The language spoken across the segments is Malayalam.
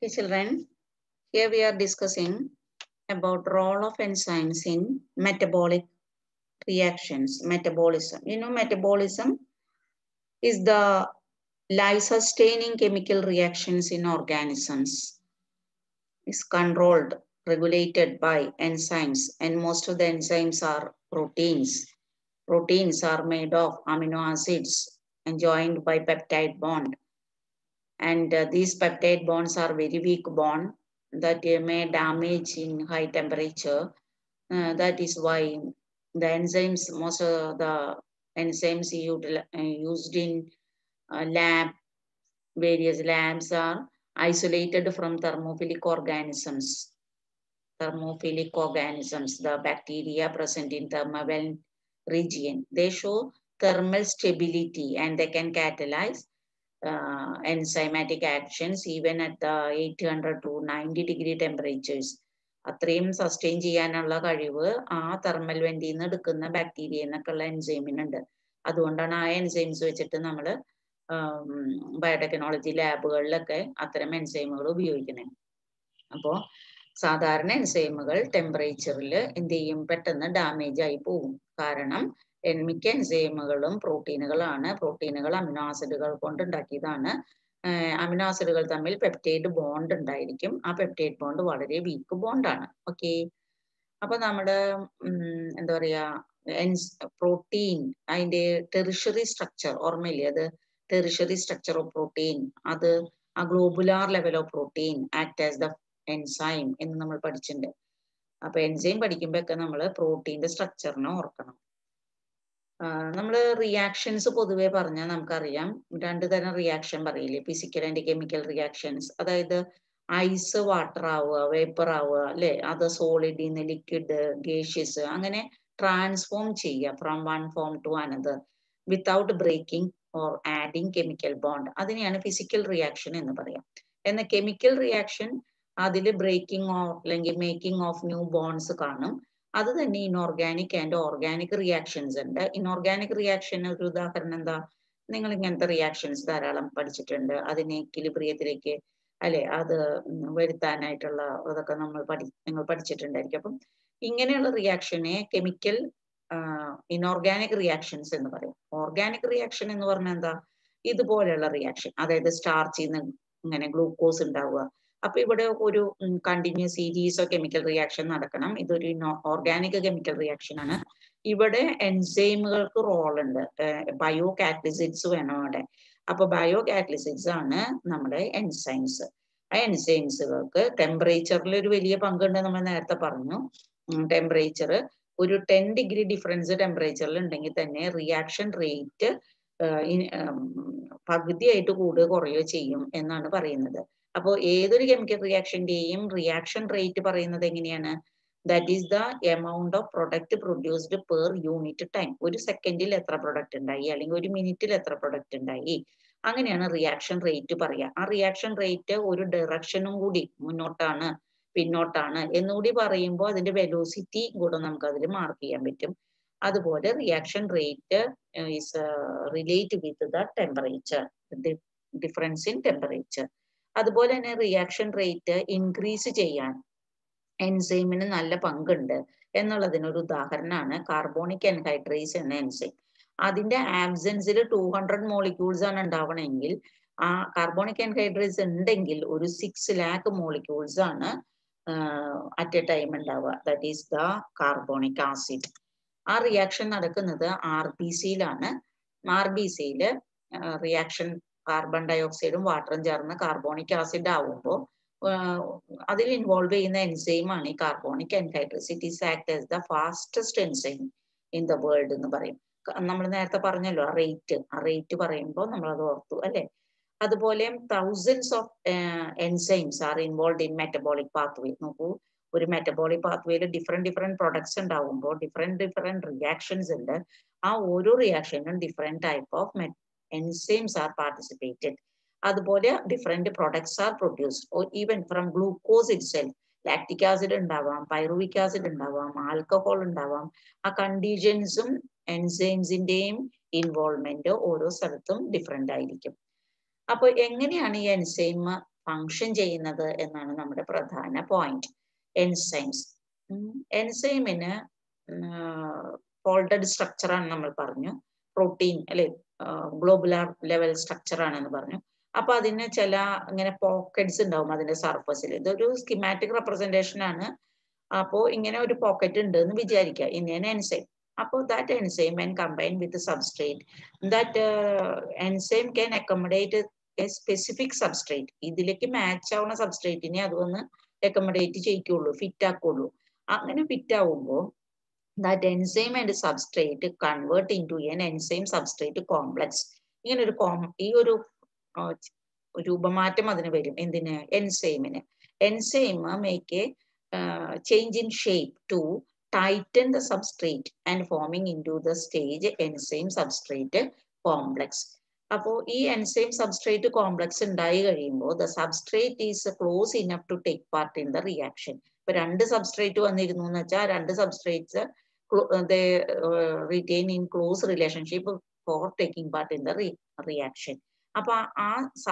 Okay, children, here we are discussing about role of enzymes in metabolic reactions, metabolism. You know, metabolism is the life-sustaining chemical reactions in organisms. Is controlled, regulated by enzymes, and most of the enzymes are proteins. Proteins are made of amino acids and joined by peptide bond and uh, these peptide bonds are very weak bond that uh, may damage in high temperature. Uh, that is why the enzymes, most of the enzymes util- uh, used in uh, lab, various labs are isolated from thermophilic organisms. Thermophilic organisms, the bacteria present in thermal region, they show thermal stability and they can catalyze uh, enzymatic actions even at the 800 to 90 degree temperatures. അത്രയും സസ്റ്റെയിൻ ചെയ്യാനുള്ള കഴിവ് ആ തെർമൽ വെന്റിൽ നിന്ന് എടുക്കുന്ന ബാക്ടീരിയ എന്നൊക്കെയുള്ള എൻസൈമിനുണ്ട് അതുകൊണ്ടാണ് ആ എൻസൈംസ് വെച്ചിട്ട് നമ്മൾ ബയോടെക്നോളജി ലാബുകളിലൊക്കെ അത്തരം എൻസൈമുകൾ ഉപയോഗിക്കുന്നത് അപ്പോൾ സാധാരണ എൻസൈമുകൾ ടെമ്പറേച്ചറിൽ എന്ത് ചെയ്യും പെട്ടെന്ന് ഡാമേജ് ആയി പോകും കാരണം മിക്ക എൻസൈമുകളും പ്രോട്ടീനുകളാണ് പ്രോട്ടീനുകൾ അമിനോ ആസിഡുകൾ കൊണ്ട് ഉണ്ടാക്കിയതാണ് അമിനോ ആസിഡുകൾ തമ്മിൽ പെപ്റ്റൈഡ് ബോണ്ട് ഉണ്ടായിരിക്കും ആ പെപ്റ്റൈഡ് ബോണ്ട് വളരെ വീക്ക് ബോണ്ടാണ് ഓക്കെ അപ്പൊ നമ്മുടെ എന്താ പറയാ പ്രോട്ടീൻ അതിന്റെ ടെറിഷറി സ്ട്രക്ചർ ഓർമ്മയില്ലേ അത് ടെറിഷറി സ്ട്രക്ചർ ഓഫ് പ്രോട്ടീൻ അത് ആ globular level of protein act as the enzyme എന്ന് നമ്മൾ പഠിച്ചിട്ടുണ്ട് അപ്പൊ എൻസൈം പഠിക്കുമ്പോ ഒക്കെ നമ്മൾ പ്രോട്ടീന്റെ സ്ട്രക്ചറിനെ ഓർക്കണം നമ്മൾ റിയാക്ഷൻസ് പൊതുവെ പറഞ്ഞാൽ നമുക്കറിയാം രണ്ട് തരം റിയാക്ഷൻ പറയില്ലേ ഫിസിക്കൽ ആൻഡ് കെമിക്കൽ റിയാക്ഷൻസ് അതായത് ഐസ് വാട്ടർ ആവുക വേപ്പർ ആവുക അല്ലെ അത് സോളിഡിൽ നിന്ന് ലിക്വിഡ് ഗേഷ്യസ് അങ്ങനെ ട്രാൻസ്ഫോം ചെയ്യുക from one form to another without breaking or adding chemical bond അതിനെയാണ് ഫിസിക്കൽ റിയാക്ഷൻ എന്ന് പറയാം എന്നാൽ കെമിക്കൽ റിയാക്ഷൻ അതിൽ ബ്രേക്കിംഗ് ഓർ അല്ലെങ്കിൽ മേക്കിംഗ് ഓഫ് ന്യൂ ബോൺസ് കാണും അത് തന്നെ ഇൻഓർഗാനിക് ആൻഡ് ഓർഗാനിക് റിയാക്ഷൻസ് ഉണ്ട് ഇൻഓർഗാനിക് റിയാക്ഷൻ ഒരു ഉദാഹരണം എന്താ നിങ്ങൾ ഇങ്ങനത്തെ റിയാക്ഷൻസ് ധാരാളം പഠിച്ചിട്ടുണ്ട് അതിനെ എക്വിലിബ്രിയത്തിലേക്ക് അല്ലെ അത് വരുത്താനായിട്ടുള്ള അതൊക്കെ നമ്മൾ പഠി നിങ്ങൾ പഠിച്ചിട്ടുണ്ടായിരിക്കും അപ്പം ഇങ്ങനെയുള്ള റിയാക്ഷനെ കെമിക്കൽ ഇൻഓർഗാനിക് റിയാക്ഷൻസ് എന്ന് പറയും ഓർഗാനിക് റിയാക്ഷൻ എന്ന് പറഞ്ഞാൽ എന്താ ഇതുപോലെയുള്ള റിയാക്ഷൻ അതായത് സ്റ്റാർച്ചിൽ നിന്ന് ഇങ്ങനെ ഗ്ലൂക്കോസ് ഉണ്ടാവുക അപ്പൊ ഇവിടെ ഒരു continuous series of chemical reaction നടക്കണം ഇതൊരു ഓർഗാനിക് കെമിക്കൽ റിയാക്ഷൻ ആണ് ഇവിടെ എൻസൈമുകൾക്ക് റോൾ ഉണ്ട് ബയോ കാറ്റലിസിഡ്സ് വേണം അവിടെ അപ്പൊ ബയോ കാറ്റലിസിഡ്സ് ആണ് നമ്മുടെ എൻസൈംസ് ആ എൻസൈംസുകൾക്ക് ടെമ്പറേച്ചറിൽ ഒരു വലിയ പങ്കുണ്ട് നമ്മൾ നേരത്തെ പറഞ്ഞു ടെമ്പറേച്ചർ ഒരു ടെൻ ഡിഗ്രി ഡിഫറൻസ് ടെമ്പറേച്ചറിൽ ഉണ്ടെങ്കിൽ തന്നെ റിയാക്ഷൻ റേറ്റ് പകുതിയായിട്ട് കൂടുക കുറയോ ചെയ്യും എന്നാണ് പറയുന്നത് അപ്പോൾ ഏതൊരു കെമിക്കൽ റിയാക്ഷന്റെയും റിയാക്ഷൻ റേറ്റ് പറയുന്നത് എങ്ങനെയാണ് that is the amount of product produced per unit time ഒരു സെക്കൻഡിൽ എത്ര പ്രൊഡക്റ്റ് ഉണ്ടായി അല്ലെങ്കിൽ ഒരു മിനിറ്റിൽ എത്ര പ്രൊഡക്റ്റ് ഉണ്ടായി അങ്ങനെയാണ് റിയാക്ഷൻ റേറ്റ് പറയുക ആ റിയാക്ഷൻ റേറ്റ് ഒരു ഡയറക്ഷനും കൂടി മുന്നോട്ടാണ് പിന്നോട്ടാണ് എന്നുകൂടി പറയുമ്പോൾ അതിന്റെ വെലോസിറ്റി കൂടെ നമുക്ക് അതിൽ മാർക്ക് ചെയ്യാൻ പറ്റും അതുപോലെ reaction rate is relate with the temperature difference in temperature അതുപോലെ തന്നെ റിയാക്ഷൻ റേറ്റ് ഇൻക്രീസ് ചെയ്യാൻ എൻസൈമിന് നല്ല പങ്കുണ്ട് എന്നുള്ളതിനൊരു ഉദാഹരണമാണ് കാർബോണിക് എൻഹൈഡ്രേസ് എന്ന എൻസൈം അതിന്റെ ആബ്സെൻസിൽ ടു ഹൺഡ്രഡ് മോളിക്യൂൾസ് ആണ് ഉണ്ടാവണമെങ്കിൽ ആ കാർബോണിക് എൻഹൈഡ്രേസ് ഉണ്ടെങ്കിൽ ഒരു സിക്സ് ലാക്ക് മോളിക്യൂൾസ് ആണ് അറ്റ് എ ടൈം ഉണ്ടാവുക that is the carbonic acid ആ റിയാക്ഷൻ നടക്കുന്നത് ആർ ബി സിയിലാണ് ആർ ബി സിയില് റിയാക്ഷൻ കാർബൺ ഡയോക്സൈഡും വാട്ടറും ചേർന്ന് കാർബോണിക് ആസിഡ് ആവുമ്പോൾ അതിൽ ഇൻവോൾവ് ചെയ്യുന്ന എൻസൈം ആണ് ഈ carbonic anhydrase it is act as the fastest enzyme in the world എന്ന് പറയും നമ്മൾ നേരത്തെ പറഞ്ഞല്ലോ ആ റേറ്റ് ആ റേറ്റ് പറയുമ്പോൾ നമ്മൾ അത് ഓർത്തു അല്ലെ അതുപോലെ thousands of enzymes are involve in metabolic pathway നോക്കൂ ഒരു മെറ്റബോളിക് പാത്വേയിൽ ഡിഫറെന്റ് ഡിഫറെന്റ് പ്രൊഡക്ട്സ് ഉണ്ടാവുമ്പോൾ ഡിഫറെന്റ് ഡിഫറെന്റ് റിയാക്ഷൻസ് ഉണ്ട് ആ ഓരോ റിയാക്ഷനും different type of enzymes are participated അതുപോലെ different products are produced even from glucose itself lactic acid ഉണ്ടാവാം പൈറുവിക് ആസിഡ് ഉണ്ടാവാം ആൽക്കഹോൾ ഉണ്ടാവാം ആ കണ്ടീഷൻസും എൻസൈംസിന്റെയും ഇൻവോൾവ്മെന്റ് ഓരോ സ്ഥലത്തും ഡിഫറെന്റ് ആയിരിക്കും അപ്പോൾ എങ്ങനെയാണ് ഈ എൻസൈം ഫങ്ഷൻ ചെയ്യുന്നത് എന്നാണ് നമ്മുടെ പ്രധാന പോയിന്റ് എൻസൈംസ് എൻസൈമിന് ഫോൾഡഡ് സ്ട്രക്ചർ ആണ് നമ്മൾ പറഞ്ഞു പ്രോട്ടീൻ അല്ലെ ഗ്ലോബുലാർ ലെവൽ സ്ട്രക്ചർ ആണെന്ന് പറഞ്ഞു അപ്പൊ അതിന് ചില ഇങ്ങനെ പോക്കറ്റ്സ് ഉണ്ടാവും അതിന്റെ സർഫസിൽ ഇതൊരു സ്കിമാറ്റിക് റെപ്രസെന്റേഷൻ ആണ് അപ്പോ ഇങ്ങനെ ഒരു പോക്കറ്റ് ഉണ്ട് എന്ന് വിചാരിക്കുക ഇങ്ങനെ എൻസൈം അപ്പോൾ that enzyme and combine with substrate that enzyme can accommodate a specific substrate ഇതിലേക്ക് മാച്ച് ആവുന്ന സബ്സ്ട്രേറ്റിനെ അതൊന്ന് അക്കോമഡേറ്റ് ചെയ്യിക്കുള്ളൂ ഫിറ്റ് ആക്കുള്ളൂ അങ്ങനെ ഫിറ്റ് ആവുമ്പോൾ that enzyme and substrate convert into an enzyme substrate complex ഇങ്ങനെ ഒരു കോം ഈ ഒരു രൂപമാറ്റം അതിന് വരും എന്തിന് എൻസൈമിന് enzyme make a change in shape to tighten the substrate and forming into the stage enzyme substrate complex. അപ്പോൾ ഈ എൻസൈം സബ്സ്ട്രേറ്റ് കോംപ്ലക്സ് ഉണ്ടായി കഴിയുമ്പോൾ the substrate is close enough to take part in the reaction ഇപ്പൊ രണ്ട് സബ്സ്ട്രേറ്റ് വന്നിരുന്നു എന്ന് വെച്ചാൽ രണ്ട് substrates retain in close relationship for taking part in the reaction അപ്പൊ ആ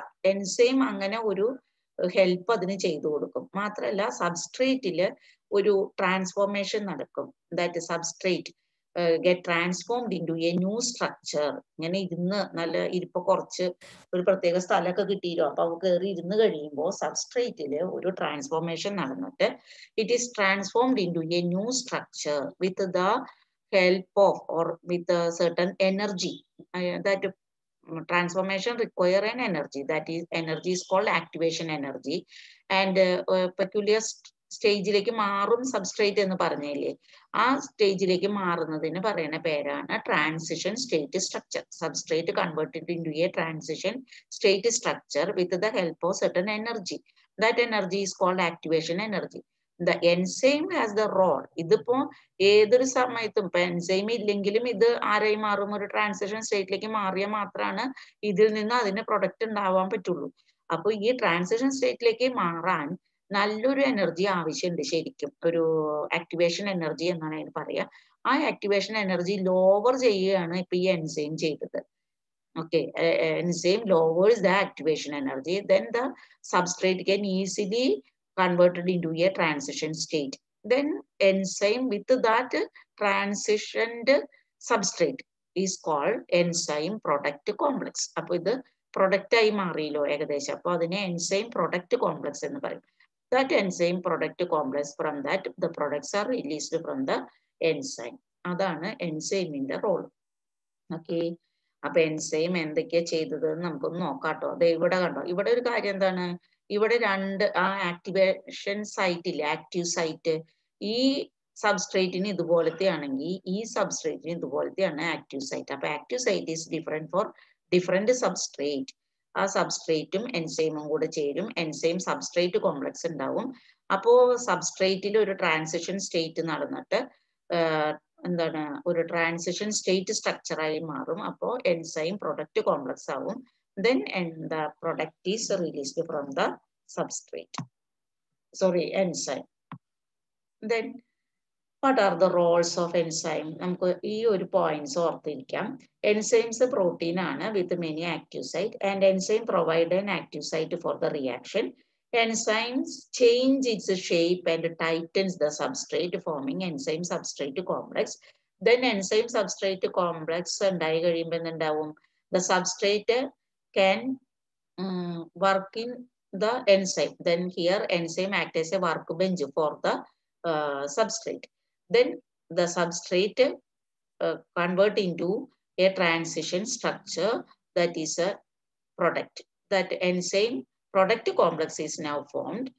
എൻസൈം അങ്ങനെ ഒരു ഹെൽപ്പ് അതിന് ചെയ്തു കൊടുക്കും മാത്രമല്ല സബ്സ്ട്രേറ്റില് ഒരു ട്രാൻസ്ഫോർമേഷൻ നടക്കും that substrate get transformed into a new structure ഇങ്ങനെ ഇരുന്ന് നല്ല ഇരിപ്പ് കുറച്ച് ഒരു പ്രത്യേക സ്ഥലമൊക്കെ കിട്ടിയില്ലോ അപ്പൊ അവ കയറി ഇരുന്ന് കഴിയുമ്പോൾ സബ്സ്ട്രേറ്റില് ഒരു ട്രാൻസ്ഫോർമേഷൻ നടന്നിട്ട് it is transformed into a new structure with the help of or with certain energy that transformation require an energy that is energy is called activation energy and uh, uh, peculiar സ്റ്റേജിലേക്ക് മാറും സബ്സ്ട്രേറ്റ് എന്ന് പറഞ്ഞില്ലേ ആ സ്റ്റേജിലേക്ക് മാറുന്നതിന് പറയുന്ന പേരാണ് transition state structure substrate converted into a transition state structure with the help of certain energy that energy is called activation energy the enzyme has the role ഇതിപ്പോ ഏതൊരു സമയത്തും ഇപ്പൊ എൻസൈം ഇല്ലെങ്കിലും ഇത് ആരായി മാറും ഒരു ട്രാൻസിഷൻ സ്റ്റേറ്റിലേക്ക് മാറിയാൽ മാത്രമാണ് ഇതിൽ നിന്ന് അതിന് പ്രൊഡക്റ്റ് ഉണ്ടാവാൻ പറ്റുള്ളൂ അപ്പൊ ഈ ട്രാൻസിഷൻ സ്റ്റേറ്റിലേക്ക് മാറാൻ നല്ലൊരു എനർജി ആവശ്യമുണ്ട് ശരിക്കും ഒരു ആക്ടിവേഷൻ എനർജി എന്നാണ് അതിന് പറയാ ആ ആക്ടിവേഷൻ എനർജി ലോവർ ചെയ്യുകയാണ് ഇപ്പൊ ഈ എൻസൈം ചെയ്തത് okay uh, enzyme lowers the activation energy then the substrate can easily converted into a transition state then enzyme with that transitioned substrate is called enzyme product complex അപ്പൊ ഇത് പ്രൊഡക്റ്റ് ആയി മാറിയല്ലോ ഏകദേശം അപ്പൊ അതിനെ എൻസൈം പ്രൊഡക്റ്റ് കോംപ്ലക്സ് എന്ന് പറയും that enzyme product complex from that the products are released from the enzyme അതാണ് എൻസൈമിന്റെ റോൾ ഓക്കെ അപ്പൊ എൻസൈം എന്തൊക്കെയാ ചെയ്തത് നമുക്കൊന്ന് നോക്കാട്ടോ അതെ ഇവിടെ കണ്ടോ ഇവിടെ ഒരു കാര്യം എന്താണ് ഇവിടെ രണ്ട് ആ ആക്ടിവേഷൻ സൈറ്റ് ഇല്ലേ ആക്റ്റീവ് സൈറ്റ് ഈ സബ്സ്ട്രേറ്റിന് ഇതുപോലത്തെ ആണെങ്കിൽ ഈ സബ്സ്ട്രേറ്റിന് ഇതുപോലത്തെയാണ് ആക്റ്റീവ് സൈറ്റ് അപ്പൊ active site is different for different substrate ആ സബ്സ്ട്രേറ്റും എൻസൈമും കൂടെ ചേരും എൻസൈം സബ്സ്ട്രേറ്റ് കോംപ്ലക്സ് ഉണ്ടാവും അപ്പോ സബ്സ്ട്രേറ്റിൽ ഒരു ട്രാൻസിഷൻ സ്റ്റേറ്റ് നടന്നിട്ട് എന്താണ് ഒരു ട്രാൻസിഷൻ സ്റ്റേറ്റ് സ്ട്രക്ചറായി മാറും അപ്പോൾ എൻസൈം പ്രൊഡക്റ്റ് കോംപ്ലക്സ് ആവും then the product is released from the substrate sorry enzyme then what are the roles of enzyme നമുക്ക് ഈ ഒരു പോയിന്റ്സ് ഓർത്തിരിക്കാം എൻസൈംസ് പ്രോട്ടീൻ ആണ് with many active site and enzyme provide an active site for the reaction enzymes change its shape and tightens the substrate forming enzyme substrate complex then enzyme substrate complex ഉണ്ടായി കഴിയുമ്പോൾ എന്തുണ്ടാവും the substrate can um, work in the enzyme then here enzyme act as a workbench for the uh, substrate then the substrate uh, convert into a transition structure that is a product that enzyme product complex is now formed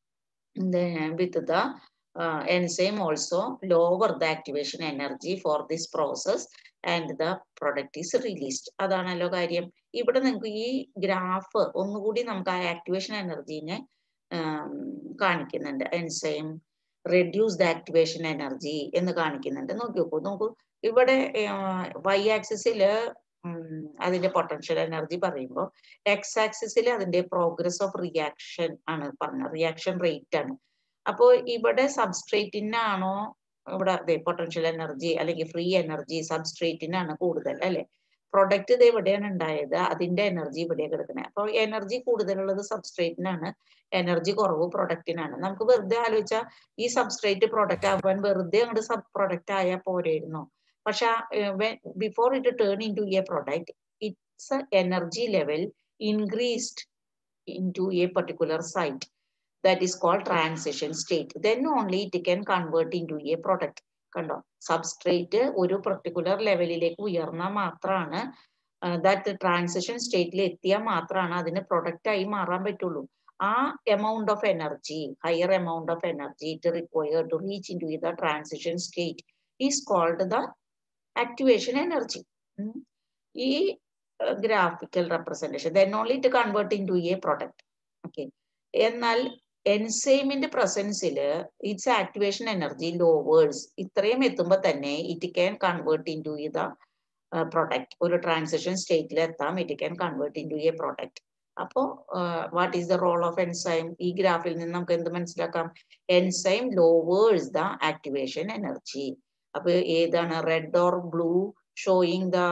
then with the uh, enzyme also lower the activation energy for this process and the product is released അതാണല്ലോ കാര്യം ഇവിടെ നിങ്ങൾക്ക് ഈ ഗ്രാഫ് ഒന്നുകൂടി നമുക്ക് ആ ആക്ടിവേഷൻ എനർജീനെ കാണിക്കുന്നുണ്ട് enzyme reduce the activation energy എന്ന് കാണിക്കുന്നുണ്ട് നോക്കി നോക്കൂ നോക്കൂ ഇവിടെ വൈ ആക്സിസില് അതിന്റെ പൊട്ടൻഷ്യൽ എനർജി പറയുമ്പോൾ എക്സ് ആക്സിസിൽ അതിന്റെ പ്രോഗ്രസ് ഓഫ് റിയാക്ഷൻ ആണ് പറഞ്ഞത് റിയാക്ഷൻ റേറ്റ് ആണ് അപ്പോൾ ഇവിടെ സബ്സ്ട്രേറ്റിനാണോ ഇവിടെ അതെ പൊട്ടൻഷ്യൽ എനർജി അല്ലെങ്കിൽ ഫ്രീ എനർജി സബ്സ്ട്രേറ്റിനാണ് കൂടുതൽ അല്ലെ പ്രൊഡക്റ്റ് ഇത് എവിടെയാണ് ഉണ്ടായത് അതിന്റെ എനർജി ഇവിടെ കിടക്കുന്നത് അപ്പോൾ എനർജി കൂടുതലുള്ളത് സബ്സ്ട്രേറ്റിനാണ് എനർജി കുറവ് പ്രൊഡക്റ്റിനാണ് നമുക്ക് വെറുതെ ആലോചിച്ചാൽ ഈ സബ്സ്ട്രേറ്റ് പ്രൊഡക്റ്റ് ആവാൻ വെറുതെ അങ്ങോട്ട് സബ് പ്രൊഡക്റ്റ് ആയാൽ പോരായിരുന്നു പക്ഷെ before it turn into a product its energy level increased into a particular site that is called transition state then only it can convert into a product കണ്ടോ സബ്സ്ട്രേറ്റ് ഒരു പെർട്ടിക്കുലർ ലെവലിലേക്ക് ഉയർന്നാൽ മാത്രമാണ് ദാറ്റ് ട്രാൻസിഷൻ സ്റ്റേറ്റിൽ എത്തിയാൽ മാത്രമാണ് അതിന് പ്രൊഡക്റ്റ് ആയി മാറാൻ പറ്റുള്ളൂ ആ amount of energy higher amount of energy it require to reach into the transition state is called the activation energy ഈ graphical representation then only it convert into a product okay എന്നാൽ എൻസൈമിന്റെ പ്രസൻസിൽ ഇറ്റ്സ് ആക്ടിവേഷൻ എനർജി ലോവേഴ്സ് ഇത്രയും എത്തുമ്പോൾ തന്നെ it can convert into the product ഒരു ട്രാൻസിഷൻ സ്റ്റേറ്റിൽ എത്താം it can convert into a product അപ്പോ what is the role of enzyme ഈ ഗ്രാഫിൽ നിന്ന് നമുക്ക് എന്ത് മനസ്സിലാക്കാം enzyme lowers the activation energy അപ്പൊ ഏതാണ് red or blue showing the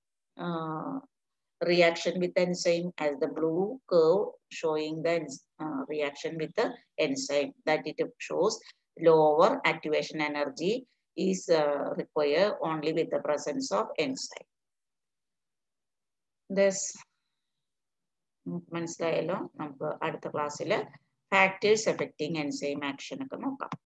reaction with enzyme as the blue curve showing the uh, reaction with the enzyme that it shows lower activation energy is uh, required only with the presence of enzyme. This മനസ്സിലായല്ലോ നമുക്ക് അടുത്ത ക്ലാസ്സിൽ ഫാക്ടേഴ്സ് എഫക്റ്റിംഗ് എൻസൈം ആക്ഷൻ ഒക്കെ നോക്കാം